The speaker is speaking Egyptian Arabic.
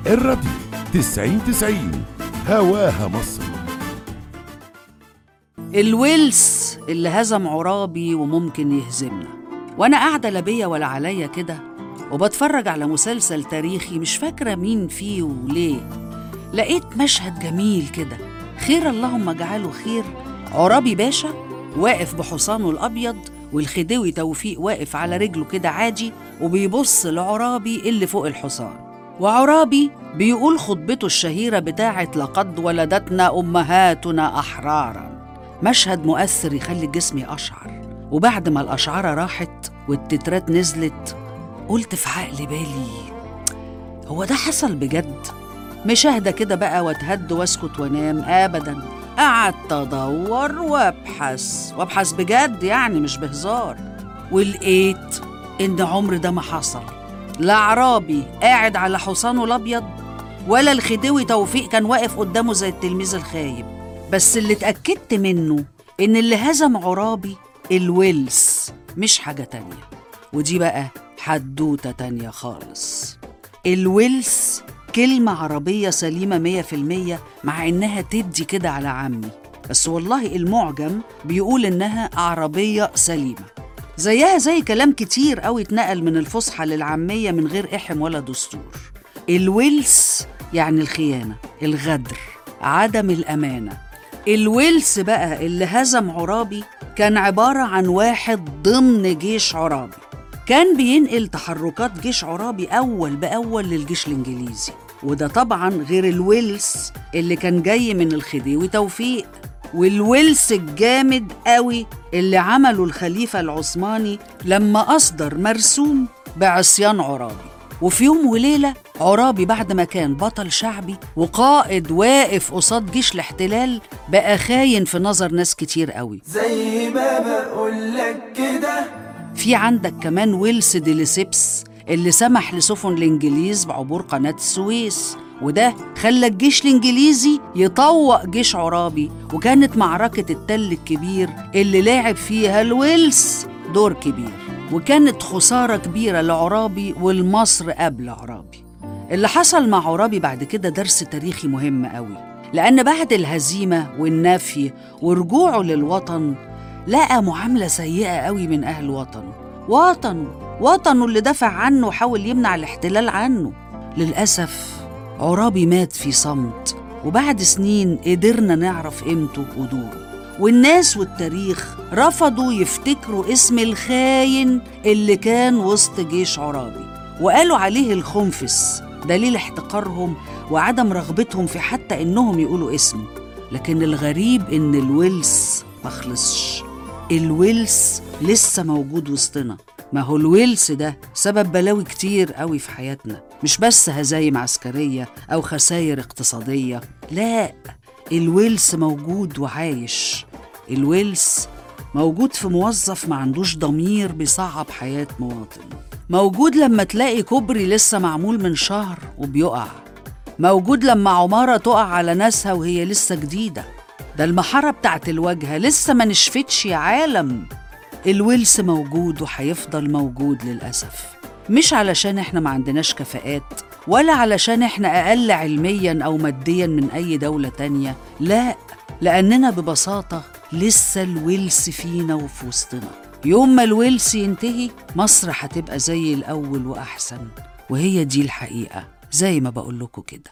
الراديو تسعين تسعين هواها مصر الويلس اللي هزم عرابي وممكن يهزمنا وانا قاعده لا بيا ولا عليا كده وبتفرج على مسلسل تاريخي مش فاكره مين فيه وليه لقيت مشهد جميل كده خير اللهم اجعله خير عرابي باشا واقف بحصانه الابيض والخديوي توفيق واقف على رجله كده عادي وبيبص لعرابي اللي فوق الحصان وعرابي بيقول خطبته الشهيره بتاعت لقد ولدتنا امهاتنا احرارا مشهد مؤثر يخلي الجسم يقشعر وبعد ما الأشعرة راحت والتترات نزلت قلت في عقل بالي هو ده حصل بجد مش اهدى كده بقى واتهد واسكت وانام ابدا قعدت ادور وابحث وابحث بجد يعني مش بهزار ولقيت ان عمر ده ما حصل لا عرابي قاعد على حصانه الابيض ولا الخديوي توفيق كان واقف قدامه زي التلميذ الخايب بس اللي اتأكدت منه إن اللي هزم عرابي الويلس مش حاجة تانية ودي بقى حدوتة تانية خالص الويلس كلمة عربية سليمة مية في المية مع إنها تدي كده على عمي بس والله المعجم بيقول إنها عربية سليمة زيها زي كلام كتير قوي اتنقل من الفصحى للعامية من غير إحم ولا دستور الويلس يعني الخيانة الغدر عدم الأمانة الويلس بقى اللي هزم عرابي كان عبارة عن واحد ضمن جيش عرابي كان بينقل تحركات جيش عرابي أول بأول للجيش الإنجليزي وده طبعا غير الويلس اللي كان جاي من الخديوي توفيق والويلس الجامد قوي اللي عمله الخليفة العثماني لما أصدر مرسوم بعصيان عرابي وفي يوم وليلة عرابي بعد ما كان بطل شعبي وقائد واقف قصاد جيش الاحتلال بقى خاين في نظر ناس كتير قوي زي ما بقولك كده في عندك كمان ويلس ديليسيبس اللي سمح لسفن الإنجليز بعبور قناة السويس وده خلى الجيش الإنجليزي يطوق جيش عرابي وكانت معركة التل الكبير اللي لاعب فيها الويلس دور كبير وكانت خسارة كبيرة لعرابي والمصر قبل عرابي اللي حصل مع عرابي بعد كده درس تاريخي مهم قوي لأن بعد الهزيمة والنفي ورجوعه للوطن لقى معاملة سيئة قوي من أهل وطنه وطنه وطنه اللي دافع عنه وحاول يمنع الاحتلال عنه للأسف عرابي مات في صمت وبعد سنين قدرنا نعرف قيمته ودوره والناس والتاريخ رفضوا يفتكروا اسم الخاين اللي كان وسط جيش عرابي وقالوا عليه الخنفس دليل احتقارهم وعدم رغبتهم في حتى انهم يقولوا اسمه لكن الغريب ان الويلس ما خلصش الويلس لسه موجود وسطنا ما هو الويلس ده سبب بلاوي كتير قوي في حياتنا مش بس هزايم عسكرية أو خسائر اقتصادية لا الويلس موجود وعايش الويلس موجود في موظف ما عندوش ضمير بيصعب حياة مواطن موجود لما تلاقي كوبري لسه معمول من شهر وبيقع موجود لما عمارة تقع على ناسها وهي لسه جديدة ده المحارة بتاعت الواجهة لسه ما نشفتش يا عالم الويلس موجود وهيفضل موجود للأسف مش علشان احنا ما عندناش كفاءات ولا علشان احنا أقل علميا أو ماديا من أي دولة تانية لا لأننا ببساطة لسه الويلس فينا وفي وسطنا يوم ما الويلس ينتهي مصر هتبقى زي الأول وأحسن وهي دي الحقيقة زي ما بقول لكم كده